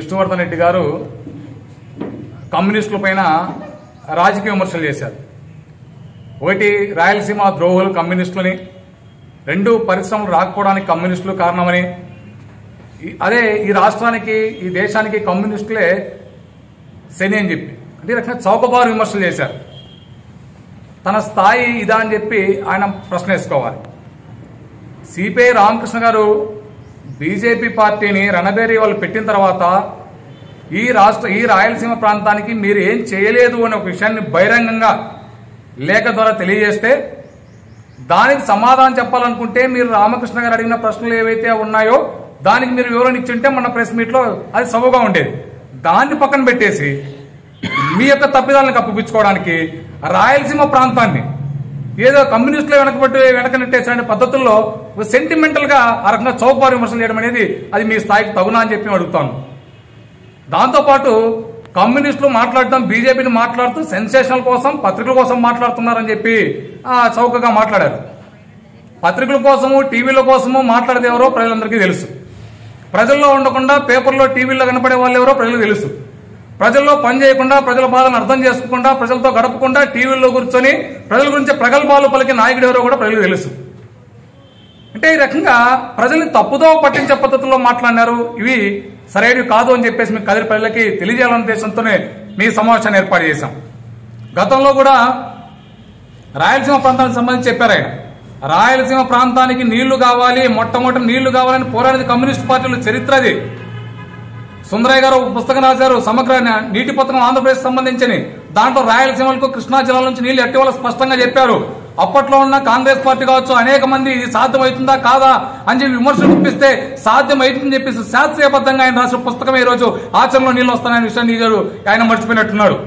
విష్ణువర్ధన్ రెడ్డి గారు కమ్యూనిస్టుల పైన రాజకీయ విమర్శలు చేశారు ఒకటి రాయలసీమ ద్రోహులు కమ్యూనిస్టులని రెండు పరిశ్రమలు రాకపోవడానికి కమ్యూనిస్టులు కారణమని ఈ- అదే ఈ రాష్ట్రానికి ఈ దేశానికి కమ్యూనిస్టులే శని అని చెప్పి అంటే ఈ రకంగా చౌకబారు విమర్శలు చేశారు తన స్థాయి ఇదా అని చెప్పి ఆయన ప్రశ్న వేసుకోవాలి సిపిఐ రామకృష్ణ గారు బీజేపీ పార్టీని రణబేరి వాళ్ళు పెట్టిన తర్వాత ఈ రాష్ట్ర ఈ రాయలసీమ ప్రాంతానికి మీరు ఏం చేయలేదు అనే ఒక విషయాన్ని బహిరంగంగా లేఖ ద్వారా తెలియజేస్తే దానికి సమాధానం చెప్పాలనుకుంటే మీరు రామకృష్ణ గారు అడిగిన ప్రశ్నలు ఏవైతే ఉన్నాయో దానికి మీరు వివరణ ఇచ్చింటే మన ప్రెస్ మీట్ లో అది సబుగా ఉండేది దాన్ని పక్కన పెట్టేసి మీ యొక్క తప్పిదాలను కప్పిపుచ్చుకోవడానికి రాయలసీమ ప్రాంతాన్ని ఏదో కమ్యూనిస్టులు వెనకబట్టి వెనకనెట్టేసిన పద్ధతుల్లో సెంటిమెంటల్ గా ఆ రకంగా చౌకబారు విమర్శలు చేయడం అనేది అది మీ స్థాయికి తగునా అని చెప్పి నేను అడుగుతాను దాంతోపాటు కమ్యూనిస్టులు మాట్లాడటం బీజేపీని మాట్లాడుతూ సెన్సేషనల్ కోసం పత్రికల కోసం మాట్లాడుతున్నారని చెప్పి ఆ, చౌకగా మాట్లాడారు పత్రికల కోసము టీవీల కోసము మాట్లాడేది ఎవరో ప్రజలందరికీ తెలుసు ప్రజల్లో ఉండకుండా పేపర్లో టీవీలో కనపడే వాళ్ళు ఎవరో ప్రజలకు తెలుసు ప్రజల్లో పని చేయకుండా ప్రజల బాధను అర్థం చేసుకోకుండా ప్రజలతో గడపకుండా టీవీల్లో కూర్చొని ప్రజల గురించి ప్రగల్భాలు పలికే నాయకుడు ఎవరో కూడా ప్రజలకు తెలుసు అంటే ఈ రకంగా ప్రజల్ని తప్పుదో పట్టించే పద్ధతుల్లో మాట్లాడినారు ఇవి సరైనవి కాదు అని చెప్పేసి మీ కదిరి ప్రజలకి తెలియజేయాలనే ఉద్దేశంతోనే మీ సమావేశాన్ని ఏర్పాటు చేశాం గతంలో కూడా రాయలసీమ ప్రాంతానికి సంబంధించి చెప్పారు ఆయన రాయలసీమ ప్రాంతానికి నీళ్లు కావాలి మొట్టమొదటి నీళ్లు కావాలని పోరాడేది కమ్యూనిస్ట్ పార్టీల చరిత్ర అది సుందరయ్య గారు ఒక పుస్తకం రాశారు సమగ్ర న- నీటి పథకం ఆంధ్రప్రదేశ్ సంబంధించి దాంట్లో రాయలసీమలకు కృష్ణా జిల్లా నుంచి నీళ్లు ఎట్టివాళ్ళు స్పష్టంగా చెప్పారు అప్పట్లో ఉన్న కాంగ్రెస్ పార్టీ కావచ్చు అనేక మంది ఇది సాధ్యమవుతుందా కాదా అని చెప్పి విమర్శలు గుప్పిస్తే సాధ్యమవుతుందని చెప్పేసి శాస్త్రీయబద్ధంగా ఆయన రాసిన పుస్తకమే ఈ రోజు ఆచరణలో నీళ్లు వస్తాయనే విషయాన్ని ఈ రోజు ఆయన మర్చిపోయినట్టున్నాడు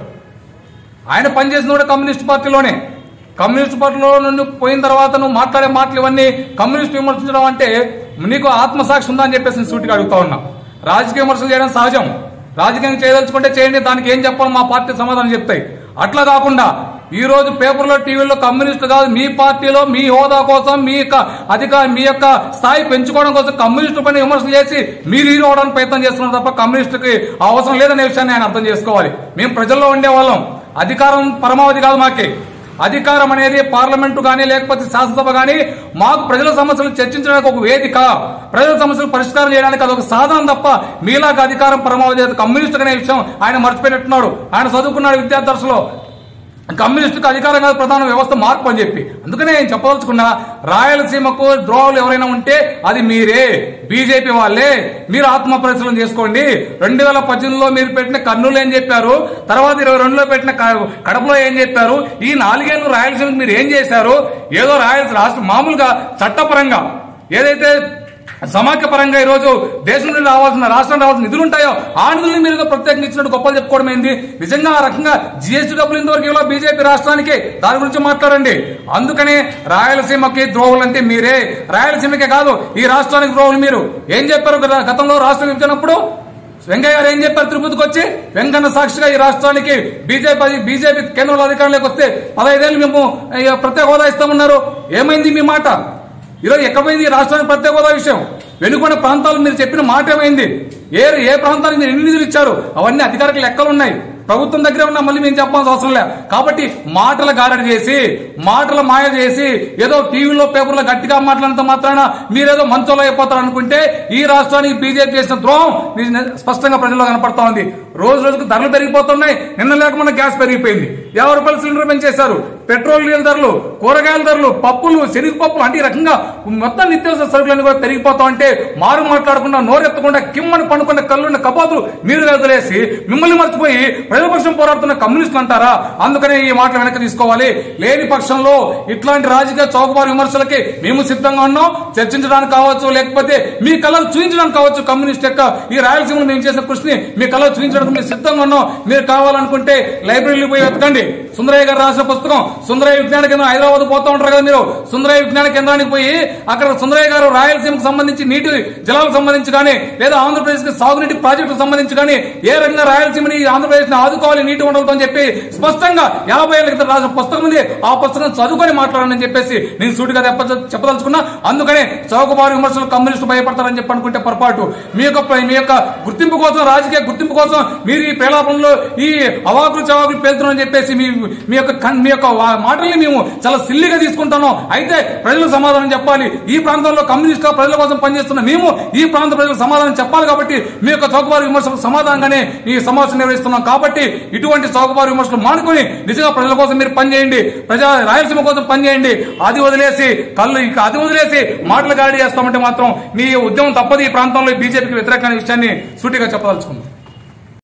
ఆయన పనిచేసిన కూడా కమ్యూనిస్ట్ పార్టీలోనే కమ్యూనిస్ట్ పార్టీలో నుండి పోయిన తర్వాత నువ్వు మాట్లాడే మాటలు ఇవన్నీ కమ్యూనిస్ట్ విమర్శించడం అంటే నీకు ఆత్మసాక్షి ఉందా అని చెప్పేసి నేను సూటిగా అడుగుతా ఉన్నా రాజకీయ విమర్శలు చేయడం సహజం రాజకీయం చేయదలుచుకుంటే చేయండి దానికి ఏం చెప్పాలో మా పార్టీ సమాధానం చెప్తాయి అట్లా కాకుండా ఈ రోజు పేపర్లో టీవీలో కమ్యూనిస్ట్ కాదు మీ పార్టీలో మీ హోదా కోసం మీ యొక్క అధిక మీ యొక్క స్థాయి పెంచుకోవడం కోసం కమ్యూనిస్టు పైన విమర్శలు చేసి మీరు హీరో అవడానికి ప్రయత్నం చేస్తున్నారు తప్ప కమ్యూనిస్టుకి ఆ అవసరం లేదనే విషయాన్ని ఆయన అర్థం చేసుకోవాలి మేము ప్రజల్లో ఉండే వాళ్ళం అధికారం పరమావధి కాదు మాకి అధికారం అనేది పార్లమెంటు కానీ లేకపోతే శాసనసభ కానీ మాకు ప్రజల సమస్యలు చర్చించడానికి ఒక వేదిక ప్రజల సమస్యలు పరిష్కారం చేయడానికి అదొక సాధనం తప్ప మీలాగా అధికారం పరమావధి అది కమ్యూనిస్ట్ అనే విషయం ఆయన మర్చిపోయినట్టున్నాడు ఆయన చదువుకున్నాడు విద్యాదర్శలో కమ్యూనిస్టుకు అధికారం కాదు ప్రధాన వ్యవస్థ మార్పు అని చెప్పి అందుకనే నేను చెప్పదలుచుకున్నా రాయలసీమకు ద్రోహులు ఎవరైనా ఉంటే అది మీరే బీజేపీ వాళ్ళే మీరు ఆత్మ పరిశీలన చేసుకోండి రెండు వేల పద్దెనిమిదిలో మీరు పెట్టిన కర్నూలు ఏం చెప్పారు తర్వాత ఇరవై రెండులో పెట్టిన క- కడపలో ఏం చెప్పారు ఈ నాలుగేళ్లు రాయలసీమకు మీరు ఏం చేశారు ఏదో రాయలసీమ రాష్ట్రం మామూలుగా చట్టపరంగా ఏదైతే సమాఖ్య పరంగా ఈ రోజు దేశం నుండి రావాల్సిన రాష్ట్రం రావాల్సిన నిధులు ఉంటాయో ఆ నిధుల్ని మీరు ఏదో ప్రత్యేకంగా ఇచ్చినట్టు గొప్పలు చెప్పుకోవడం ఏంది నిజంగా ఆ రకంగా జిఎస్టీ డబ్బులు ఇంతవరకు ఇవ్వలో బీజేపీ రాష్ట్రానికి దాని గురించి మాట్లాడండి అందుకనే రాయలసీమకి ద్రోహులు అంటే మీరే రాయలసీమకే కాదు ఈ రాష్ట్రానికి ద్రోహులు మీరు ఏం చెప్పారు గత- గతంలో రాష్ట్రం ఇచ్చినప్పుడు వెంకయ్య గారు ఏం చెప్పారు తిరుపతికి వచ్చి వెంకన్న సాక్షిగా ఈ రాష్ట్రానికి బీజేపీ బీజేపీ కేంద్రంలో అధికారంలోకి వస్తే పదహైదేళ్ళు మేము ఈ ప్రత్యేక హోదా ఇస్తామన్నారు ఏమైంది మీ మాట ఈరోజు ఎక్కడ పోయింది ఈ రాష్ట్రానికి ప్రత్యేక హోదా విషయం వెనుకొండ ప్రాంతాలు మీరు చెప్పిన మాట ఏమైంది ఏ ఏ ప్రాంతానికి మీరు ఎన్ని నిధులు ఇచ్చారు అవన్నీ అధికారిక లెక్కలు ఉన్నాయి ప్రభుత్వం దగ్గర ఉన్నా మళ్ళీ మేము చెప్పాల్సిన అవసరం లేదు కాబట్టి మాటల గారడి చేసి మాటల మాయ చేసి ఏదో టీవీలో పేపర్లో గట్టిగా మాట్లాడినంత మాత్రాన మీరేదో మంచంలో అయిపోతారు అనుకుంటే ఈ రాష్ట్రానికి బీజేపీ చేసిన ద్రోహం ఇది స్పష్టంగా ప్రజల్లో కనపడతా ఉంది రోజు రోజుకు ధరలు పెరిగిపోతున్నాయి నిన్న లేకుండా గ్యాస్ పెరిగిపోయింది యాభై రూపాయలు సిలిండర్ పెంచేశారు పెట్రోల్ డీజిల్ ధరలు కూరగాయల ధరలు పప్పులు శనగపప్పులు అంటే ఈ రకంగా మొత్తం నిత్యావసర సరుకులన్నీ కూడా పెరిగిపోతా ఉంటే మారు మాట్లాడకుండా నోరెత్తకుండా కిమ్మని పండుకున్న కళ్ళున్న కబాతులు మీరు వదిలేసి మిమ్మల్ని మర్చిపోయి ప్రజల పక్షం పోరాడుతున్న కమ్యూనిస్టులు అంటారా అందుకనే ఈ మాటలు వెనక్కి తీసుకోవాలి లేని పక్షంలో ఇట్లాంటి రాజకీయ చౌకబారు విమర్శలకి మేము సిద్ధంగా ఉన్నాం చర్చించడానికి కావచ్చు లేకపోతే మీ కళలు చూపించడానికి కావచ్చు కమ్యూనిస్ట్ యొక్క ఈ రాయలసీమలో మేము చేసిన కృషిని మీ కళలు చూపించడానికి మేము సిద్ధంగా ఉన్నాం మీరు కావాలనుకుంటే లైబ్రరీకి పోయి వెతకండి చదువుకోండి సుందరయ్య గారు రాసిన పుస్తకం సుందరయ్య విజ్ఞాన కేంద్రం హైదరాబాద్ పోతా ఉంటారు కదా మీరు సుందరయ్య విజ్ఞాన కేంద్రానికి పోయి అక్కడ సుందరయ్య గారు రాయలసీమకు సంబంధించి నీటి జలాలకు సంబంధించి కానీ లేదా ఆంధ్రప్రదేశ్ కి సాగునీటి ప్రాజెక్టుకు సంబంధించి కానీ ఏ రకంగా రాయలసీమని ఆంధ్రప్రదేశ్ ని ఆదుకోవాలి నీటి ఉండలతో అని చెప్పి స్పష్టంగా యాభై ఏళ్ళ క్రితం రాసిన పుస్తకం ఉంది ఆ పుస్తకం చదువుకొని మాట్లాడాలని చెప్పేసి నేను సూటిగా చెప్ప- చెప్పదలుచుకున్నా అందుకనే చౌకబారు విమర్శలు కమ్యూనిస్టు భయపడతారని చెప్పి అనుకుంటే పొరపాటు మీ యొక్క మీ యొక్క గుర్తింపు కోసం రాజకీయ గుర్తింపు కోసం మీరు ఈ పేలాపంలో ఈ అవాకులు చవాకులు పేలుతున్నారని చెప్పేసి మీ మీ యొక్క కన్- మీ యొక్క వా- మాటల్ని మేము చాలా సిల్లిగా తీసుకుంటున్నాం అయితే ప్రజలకు సమాధానం చెప్పాలి ఈ ప్రాంతంలో కమ్యూనిస్ట్ ప్రజల కోసం పనిచేస్తున్న మేము ఈ ప్రాంత ప్రజలకు సమాధానం చెప్పాలి కాబట్టి మీ యొక్క చౌకబారు విమర్శలకు సమాధానంగానే ఈ సమావేశం నిర్వహిస్తున్నాం కాబట్టి ఇటువంటి చౌకబారు విమర్శలు మానుకొని నిజంగా ప్రజల కోసం మీరు పనిచేయండి ప్రజా రాయలసీమ కోసం పనిచేయండి అది వదిలేసి కళ్ళు ఇక అది వదిలేసి మాటలు గాడి చేస్తామంటే మాత్రం మీ ఉద్యమం తప్పదు ఈ ప్రాంతంలో బీజేపీకి వ్యతిరేకమైన విషయాన్ని సూటిగా చెప్పదలుచుకుంది